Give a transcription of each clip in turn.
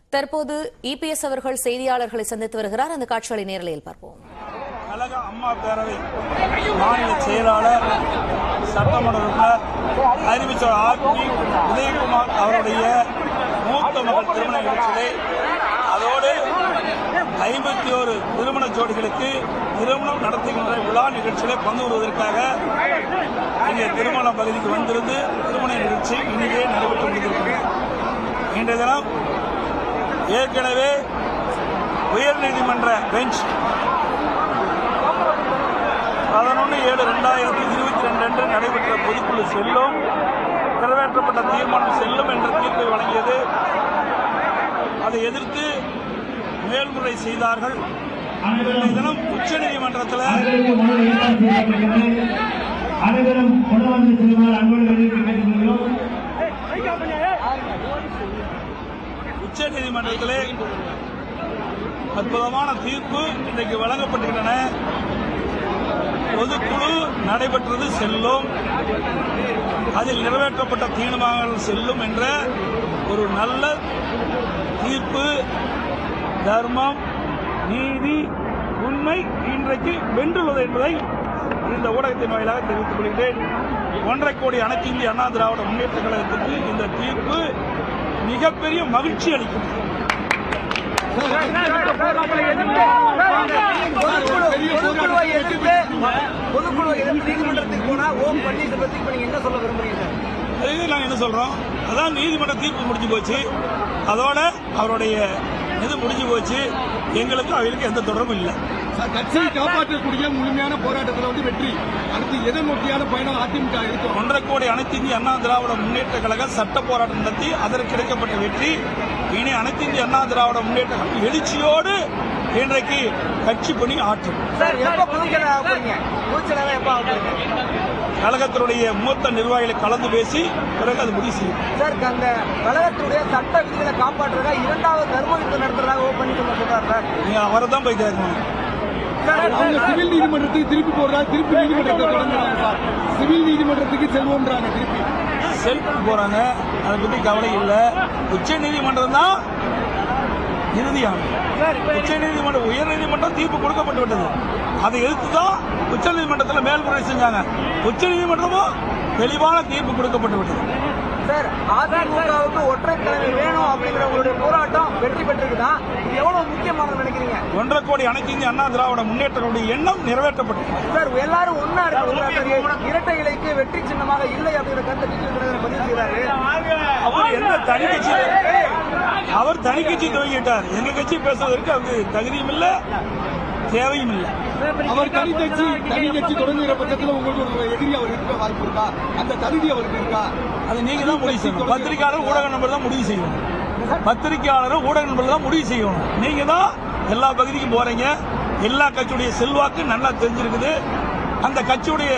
தற்போது இபிஎஸ் அவர்கள் செய்தியாளர்களை சந்தித்து வருகிறார் அந்த காட்சிகளை நேரலையில் பார்ப்போம் கழக அம்மா பேரவை மாநில செயலாளர் சட்டமன்ற உறுப்பினர் அறிவிச்சர் ஆர் பி உதயகுமார் அவருடைய மூத்த மகள் திருமண நிகழ்ச்சியிலே அதோடு ஐம்பத்தி ஒரு திருமண ஜோடிகளுக்கு திருமணம் நடத்துகின்ற விழா நிகழ்ச்சியிலே பங்கு கொள்வதற்காக இங்கே திருமண பகுதிக்கு வந்திருந்து திருமண நிகழ்ச்சி இனிதே நடைபெற்று முடிந்திருக்கிறது இன்றைய தினம் ஏற்கனவே உயர்நீதிமன்ற பெஞ்ச் பதினொன்று ஏழு ரெண்டாயிரத்தி இருபத்தி ரெண்டு அன்று நடைபெற்ற பொதுக்குழு செல்லும் நிறைவேற்றப்பட்ட தீர்மானம் செல்லும் என்ற தீர்ப்பை வழங்கியது அதை எதிர்த்து மேல்முறை செய்தார்கள் இன்றைய தினம் உச்சநீதிமன்றத்தில் அனைவரும் கொண்டு செல்வார் அன்போடு வெளியிட்டு கேட்டுக்கொள்கிறோம் உச்சநீதிமன்றத்திலே அற்புதமான தீர்ப்பு இன்றைக்கு வழங்கப்பட்டுள்ளன பொதுக்குழு நடைபெற்றது செல்லும் அதில் நிறைவேற்றப்பட்ட தீர்மானங்கள் செல்லும் என்ற ஒரு நல்ல தீர்ப்பு தர்மம் நீதி உண்மை இன்றைக்கு வென்றுள்ளது என்பதை இந்த ஊடகத்தின் வாயிலாக தெரிவித்துக் கொள்கிறேன் ஒன்றரை கோடி அனைத்து இந்திய அண்ணா திராவிட முன்னேற்ற கழகத்துக்கு இந்த தீர்ப்பு மிகப்பெரிய மகிழ்ச்சி அளிக்கும் பொதுக்குழுவை எதிர்த்து பொதுக்குழுவை எதிர்த்து நீதிமன்றத்துக்கு போனா ஓம் பன்னீர்செல்வத்துக்கு இப்ப நீங்க என்ன சொல்ல விரும்புறீங்க அதுக்கு நாங்கள் என்ன சொல்றோம் அதான் நீதிமன்ற தீர்ப்பு முடிஞ்சு போச்சு அதோட அவருடைய இது முடிஞ்சு போச்சு எங்களுக்கு அவங்களுக்கு எந்த தொடர்பும் இல்லை சார், கட்சியை காப்பாற்றக்கூடிய முழுமையான போராட்டத்தில் வந்து வெற்றி அடுத்து எதை நோக்கியான பயணம் அதிமுக இருக்கும் ஒன்றரை கோடி அனைத்து இந்திய அண்ணா திராவிட முன்னேற்ற கழக சட்ட போராட்டம் நடத்தி அதற்கு கிடைக்கப்பட்ட வெற்றி இனி அனைத்து இந்திய அண்ணா திராவிட முன்னேற்ற கழகம் எழுச்சியோடு இன்றைக்கு கட்சி பணி ஆற்றும் சார் எப்ப பொதுச்செயலாளர் ஆக போறீங்க பொதுச்செயலாளர் எப்ப ஆக போறீங்க கழகத்தினுடைய மூத்த நிர்வாகிகளை கலந்து பேசி பிறகு அது முடிவு செய்யும் சார் அந்த கழகத்துடைய சட்ட விதிகளை காப்பாற்றுறதா இரண்டாவது தர்ம யுத்தம் நடத்துறதாக ஓ பன்னீர்செல்வம் சொல்றாரு சார் நீங்க அவரை தான் போய் கேட்கணும் அவங்க சிவில் நீதிமன்றத்துக்கு திருப்பி போடுறா திருப்பி நீதிமன்றத்தை தொடங்குறாங்க சார் சிவில் நீதிமன்றத்துக்கு செல்வோம்ன்றாங்க திருப்பி செல்ஃபுக்கு போறாங்க அதை பத்தி கவலை இல்லை உச்ச நீதிமன்றம் தான் இறுதியானது உச்ச நீதிமன்றம் உயர் நீதிமன்றம் தீர்ப்பு கொடுக்கப்பட்டு விட்டது அதை எதிர்த்து தான் உச்ச நீதிமன்றத்தில் மேல்முறை செஞ்சாங்க உச்ச நீதிமன்றமும் தெளிவான தீர்ப்பு கொடுக்கப்பட்டு விட்டது சார் அதிமுகவுக்கு ஒற்றை தலைமை வேணும் அப்படிங்கிற உங்களுடைய போராட்டம் வெற்றி பெற்றிருக்குதா இது எவ்வளவு முக்கியமானது நினைக்கிறீங்க ஒன்றரை கோடி அனைத்து இந்திய அண்ணா திராவிட முன்னேற்றங்களுடைய எண்ணம் நிறைவேற்றப்பட்டது சார் எல்லாரும் ஒன்னா இருக்க இரட்டை இலைக்கு வெற்றி சின்னமாக இல்லை அப்படிங்கிற கருத்தை டிஜிட்டல் தலைவர் பதிவு செய்கிறாரு அவர் என்ன தனி கட்சி அவர் தனி கட்சி துவங்கிட்டார் எங்க கட்சி பேசுவதற்கு அவருக்கு தகுதியும் இல்லை தேவையும் இல்லை அவர் தனி கட்சி தனி கட்சி தொடங்குகிற பட்சத்தில் உங்களுக்கு ஒரு எதிரி அவர் இருக்க வாய்ப்பு இருக்கா அந்த தகுதி அவருக்கு இருக்கா அது நீங்க தான் முடிவு செய்யணும் பத்திரிகையாளர் ஊடக நம்பர் தான் முடிவு செய்யணும் பத்திரிகையாளரும் ஊடக நம்பர் தான் முடிவு செய்யணும் நீங்க தான் எல்லா பகுதிக்கும் போறீங்க எல்லா கட்சியுடைய செல்வாக்கு நல்லா தெரிஞ்சிருக்குது அந்த கட்சியுடைய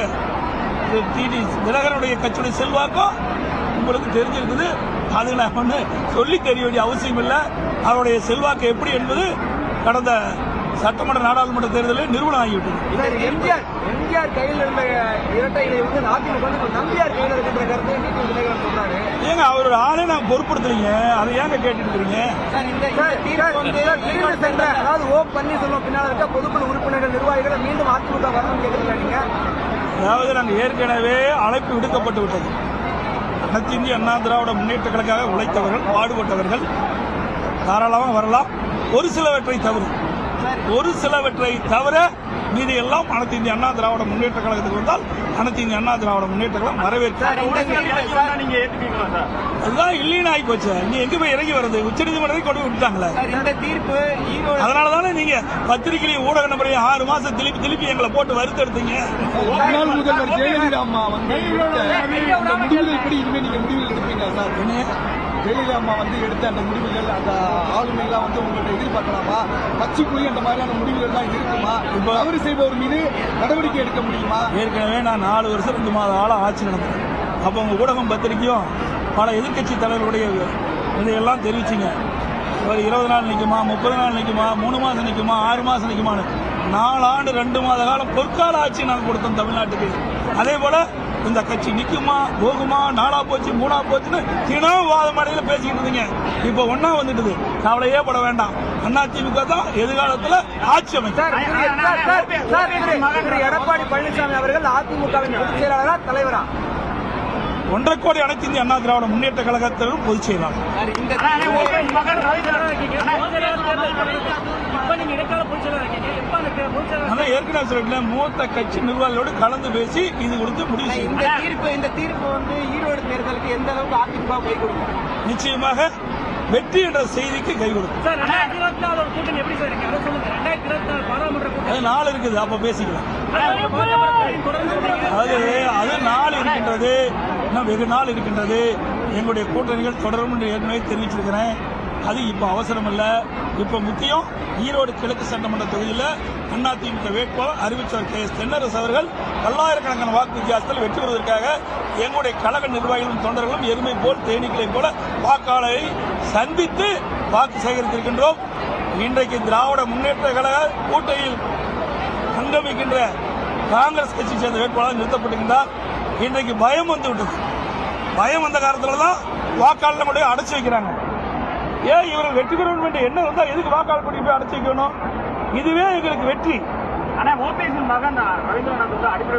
டிடி தினகரனுடைய கட்சியுடைய செல்வாக்கும் உங்களுக்கு தெரிஞ்சிருக்குது அது நான் ஒன்று சொல்லி தெரிய வேண்டிய அவசியம் இல்லை அவருடைய செல்வாக்கு எப்படி என்பது கடந்த சட்டமன்ற நாடாளுமன்ற தேர்தலில் நிறுவனம் ஆகிவிட்டது சார் எம்ஜிஆர் எம்ஜிஆர் கையில் இருந்த இரட்டை இலை வந்து அதிமுக வந்து இப்ப நம்பியார் கையில் இருக்கின்ற கருத்தை டிஜிட்டல் தினகரன் சொல்றாரு ஏங்க அவரோட ஆளே நான் பொருட்படுத்துறீங்க அதை ஏங்க கேட்டுட்டு இருக்கிறீங்க சார் இந்த தீர்ப்பு வந்து திரும்ப சென்ற அதாவது ஓ பன்னீர்செல்வம் பின்னால் இருக்க பொதுக்குழு உறுப்பினர்கள் நிர்வாகிகளை மீண்டும் அதிமுக வரணும்னு கேட்குறீங்க நீங்க அதாவது நாங்கள் ஏற்கனவே அழைப்பு விடுக்கப்பட்டு விட்டது அனைத்து இந்திய அண்ணா திராவிட முன்னேற்ற கழகாக உழைத்தவர்கள் பாடுபட்டவர்கள் தாராளமாக வரலாம் ஒரு சிலவற்றை தவிர ஒரு சிலவற்றை தவிர மீதி எல்லாம் அனைத்து இந்திய அண்ணா திராவிட முன்னேற்ற கழகத்துக்கு வந்தால் அனைத்து இந்திய அண்ணா திராவிட முன்னேற்ற கழகம் வரவேற்கும் அதுதான் இல்லைன்னு ஆகி போச்சு நீ எங்க போய் இறங்கி வருது உச்சநீதிமன்றத்தை கொண்டு போய் விட்டாங்களே இந்த தீர்ப்பு ஈரோடு அதனால தானே நீங்க பத்திரிகையிலையும் ஊடக நம்பரையும் ஆறு மாசம் திருப்பி திருப்பி எங்களை போட்டு வறுத்தெடுத்தீங்க முன்னாள் முதல்வர் ஜெயலலிதா அம்மா வந்து எடுத்த அந்த முடிவுகள் எப்படி இனிமே நீங்க முடிவுகள் எடுப்பீங்க சார் ஜெயலலிதா அம்மா வந்து எடுத்த அந்த முடிவுகள் அந்த ஆளுமைகள்லாம் வந்து உங்கள்கிட்ட எதிர்பார்க்கலாமா கட்சிக்குள்ளேயே அந்த மாதிரியான முடிவுகள் தான் இருக்குமா இப்போ- தவறு செய்பவர் மீது நடவடிக்கை எடுக்க முடியுமா ஏற்கனவே நான் நாலு வருஷம் ரெண்டு மாத காலம் ஆட்சி நடந்தேன் அப்போ உங்க ஊடகம் பத்திரிக்கையும் பல எதிர்க்கட்சி தலைவர்களுடைய இதையெல்லாம் தெரிவிச்சிங்க ஒரு இருபது நாள் நிற்குமா முப்பது நாள் நிற்குமா மூணு மாதம் நிற்குமா ஆறு மாதம் நிற்குமான்னு நாலு ஆண்டு ரெண்டு மாத காலம் பொற்கால ஆட்சி நாங்கள் கொடுத்தோம் தமிழ்நாட்டுக்கு அதே போல இந்த கட்சி நிக்குமா போகுமா நாளா போச்சு மூணா போச்சுன்னு தினம் வாத மடையில பேசிக்கிட்டு இருந்தீங்க இப்ப ஒன்னா வந்துட்டுது கவலையே பட வேண்டாம் அதிமுக தான் எதிர்காலத்துல ஆட்சி அமைக்கும் சார், திரு- சார், சார், சார், திரு- திரு எடப்பாடி பழனிசாமி அவர்கள் அதிமுகவின் பொதுச் செயலாளரா தலைவரா ஒன்றரை கோடி அனைத்து இந்திய அண்ணா திராவிட முன்னேற்ற கழகத்திலும் பொதுச் செயலாளர் அதான் ஏற்கனவே சொல்லிட்டேன் மூத்த கட்சி நிர்வாகிகளோடு கலந்து பேசி இது குறித்து முடிவு செய்யும் இந்த தீர்ப்பு இந்த தீர்ப்பு வந்து ஈரோடு தேர்தலுக்கு எந்த அளவுக்கு அதிமுக கை கொடுக்கும் நிச்சயமாக வெற்றி என்ற செய்திக்கு கை கொடுக்கும் சார் ரெண்டாயிரத்தி இருபத்தி நாலு ஒரு கூட்டணி எப்படி சார் இருக்கு அதை சொல்லுங்க ரெண்டாயிரத்தி இருபத்தி நாலு பாராளுமன்ற கூட்டணி அது நாள் இருக்குது அப்ப பேசிக்கலாம் தொடர்ந்து சொல்றீங்க. அது அது நாள் இருக்கின்றது இன்னும் வெகு நாள் இருக்கின்றது எங்களுடைய கூட்டணிகள் தொடரும் என்று ஏற்கனவே தெரிவிச்சிருக்கிறேன் அது இப்ப அவசரம் இல்ல இப்ப முக்கியம் ஈரோடு கிழக்கு சட்டமன்ற தொகுதியில் அதிமுக வேட்பாளர் அறிவிச்சவர் கே எஸ் தென்னரசு அவர்கள் பல்லாயிரக்கணக்கான வாக்கு வித்தியாசத்தில் வெற்றி பெறுவதற்காக எங்களுடைய கழக நிர்வாகிகளும் தொண்டர்களும் எருமை போல் தேனீக்களை போல வாக்காளரை சந்தித்து வாக்கு சேகரித்திருக்கின்றோம் இன்றைக்கு திராவிட முன்னேற்ற கழக கூட்டணியில் அங்கமிக்கின்ற காங்கிரஸ் கட்சி சேர்ந்த வேட்பாளர் நிறுத்தப்பட்டிருந்தார் இன்றைக்கு பயம் வந்து விட்டது பயம் வந்த காலத்துல தான் வாக்காளர் கொண்டு போய் அடைச்சு வைக்கிறாங்க ஏன் இவர்கள் வெற்றி பெற வேண்டும் என்ற எண்ணம் இருந்தா எதுக்கு வாக்காளர் கொண்டு போய் அடைச்சு வைக்கணும் இதுவே எங்களுக்கு வெற்றி ஆனா ஓபிஎஸ் மகன் ரவீந்திரநாத் வந்து அடிப்படை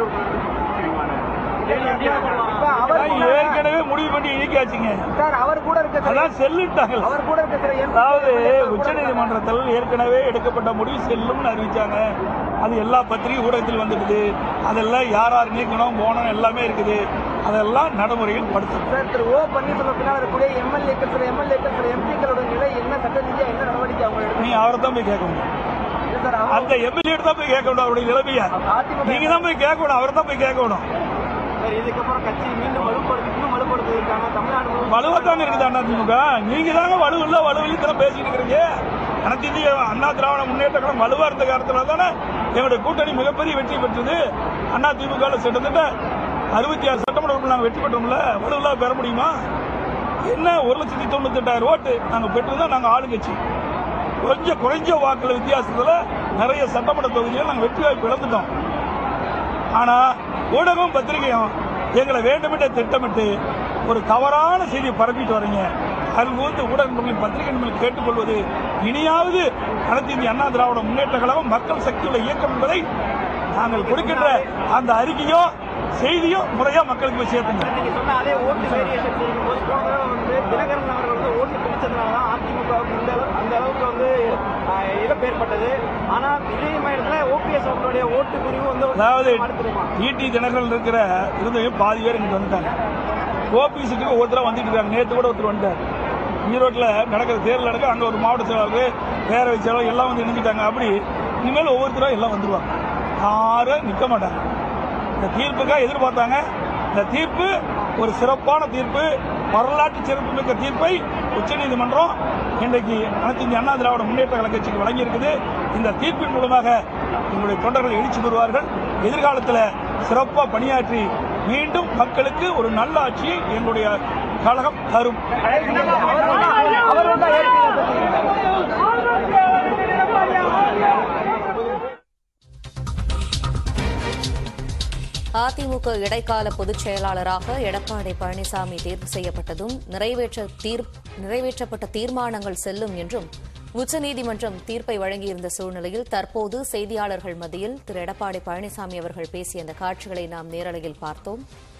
இப்ப அவர் கூட- ஏற்கனவே முடிவு பண்ணி இயக்கியாச்சுங்க சார் அவர் கூட இருக்க சில- அதான் செல்லுட்டார்கள் அவர் கூட இருக்க சில MP அதாவது கூட உச்சநீதிமன்றத்தில் ஏற்கனவே எடுக்கப்பட்ட முடிவு செல்லும்னு அறிவிச்சாங்க அது எல்லா பத்திரிகை ஊடகத்தில் வந்துடுது அதெல்லாம் யார் யார் நீக்கணும் போகணும் எல்லாமே இருக்குது அதெல்லாம் நடைமுறையில் படுத்தணும் சார் திரு ஓ பன்னீர்செல்வம் பின்னால் இருக்கக்கூடிய எம்எல்ஏக்கள் சில எம்எல்ஏக்கள் சில எம்பிக்களோட நிலை என்ன சட்ட ரீதியா என்ன நடவடிக்கை அவங்க எடுக்கணும் நீ அவரை தான் போய் கேட்கணும் இல்ல சார் அவங்க அந்த எம்எல்ஏ தான் போய் கேட்கணும் அவருடைய நிலைமைய அதிமுக நீங்க தான் போய் கேட்கணும் அவர் தான் போய் கேட்கணும் சார் இதுக்கப்புறம் கட்சி மீண்டும் வலுப்படுத்தி இன்னும் வலுப்படுத்துவதற்கான தமிழ்நாடு முழுவதும் வலுவத்தாங்க இருக்குது அண்ணா திமுக நீங்க தாங்க வலு இல்ல வலுவில்லி தர பேசிட்டு இருக்கிறீங்க அனைத்து இந்திய அண்ணா திராவிட முன்னேற்ற கழகம் வலுவா இருந்த காரணத்துல தானே எங்களுடைய கூட்டணி மிகப்பெரிய வெற்றி பெற்றது அண்ணா திமுக கிட்டத்தட்ட அறுபத்தி ஆறு சட்டமன்ற உறுப்பினர் நாங்க வெற்றி பெற்றோம்ல வலுவில்லா பெற முடியுமா என்ன ஒரு லட்சத்தி தொண்ணூத்தி எட்டாயிரம் ஓட்டு நாங்க பெற்றதுதான் நாங்க ஆளுங்கட்சி கொஞ்சம் குறைஞ்ச வாக்குல வித்தியாசத்துல நிறைய சட்டமன்ற தொகுதிகள் நாங்க வெற்றி வாய்ப்பு இழந்துட்டோம் ஆனா ஊடகம் பத்திரிகையும் எங்களை வேண்டுமென்றே திட்டமிட்டு ஒரு தவறான செய்தியை பரப்பிட்டு வரீங்க அதில் வந்து ஊடக நண்பர்கள் பத்திரிகை நண்பர்கள் கேட்டுக்கொள்வது இனியாவது அனைத்து இந்திய அண்ணா திராவிட முன்னேற்ற கழகம் மக்கள் சக்தியுள்ள இயக்கம் என்பதை நாங்கள் கொடுக்கின்ற அந்த அறிக்கையோ செய்தியோ முறையா மக்களுக்கு போய் சேர்த்துங்க நீங்க சொன்ன அதே ஓட்டு வேரியேஷன் செய்யும் போது போன தடவை வந்து தினகரன் அவர்கள் வந்து ஓட்டு பிடிச்சதுனால தான் அதிமுகவுக்கு இந்த அளவு- அந்த அளவுக்கு வந்து ஆஹ், இழப்பு ஏற்பட்டது ஆனா இதே நேரத்துல ஓபிஎஸ் அவர்களுடைய ஓட்டு பிரிவு வந்து அதாவது அடுத்துருமா ஈடி தினகரன் இருக்கிற இருந்தவங்க பாதி பேர் இங்கிட்டு வந்துட்டாங்க ஓபிஎஸ்க்கு ஒவ்வொருத்தரா வந்துட்டு இருக்காங்க நேற்று கூட ஒருத்தர் வந்துட்டார் ஈரோட்டில் நடக்கிற தேர்தல் நடக்க அங்கே ஒரு மாவட்ட செயலாளர் பேரவை செயலாளர் எல்லாம் வந்து இணைஞ்சிட்டாங்க அப்படி இனிமேல் ஒவ்வொருத்தரும் எல்லாம் வந்துருவாங்க யாரும் நிற்க மாட்டாங்க இந்த தீர்ப்புக்காக எதிர்பார்த்தாங்க இந்த தீர்ப்பு ஒரு சிறப்பான தீர்ப்பு வரலாற்று சிறப்புமிக்க தீர்ப்பை உச்சநீதிமன்றம் இன்றைக்கு அனைத்து இந்திய அண்ணா திராவிட முன்னேற்ற கழக கட்சிக்கு வழங்கியிருக்குது இந்த தீர்ப்பின் மூலமாக எங்களுடைய தொண்டர்கள் எழுச்சி பெறுவார்கள் எதிர்காலத்தில் சிறப்பாக பணியாற்றி மீண்டும் மக்களுக்கு ஒரு நல்ல ஆட்சியை எங்களுடைய கழகம் தரும் அவர் வந்து அதிமுக இடைக்கால பொதுச் செயலாளராக எடப்பாடி பழனிசாமி தேர்வு செய்யப்பட்டதும் நிறைவேற்ற தீர் நிறைவேற்றப்பட்ட தீர்மானங்கள் செல்லும் என்றும் உச்சநீதிமன்றம் தீர்ப்பை வழங்கியிருந்த சூழ்நிலையில் தற்போது செய்தியாளர்கள் மத்தியில் திரு எடப்பாடி பழனிசாமி அவர்கள் பேசிய அந்த காட்சிகளை நாம் நேரலையில் பார்த்தோம்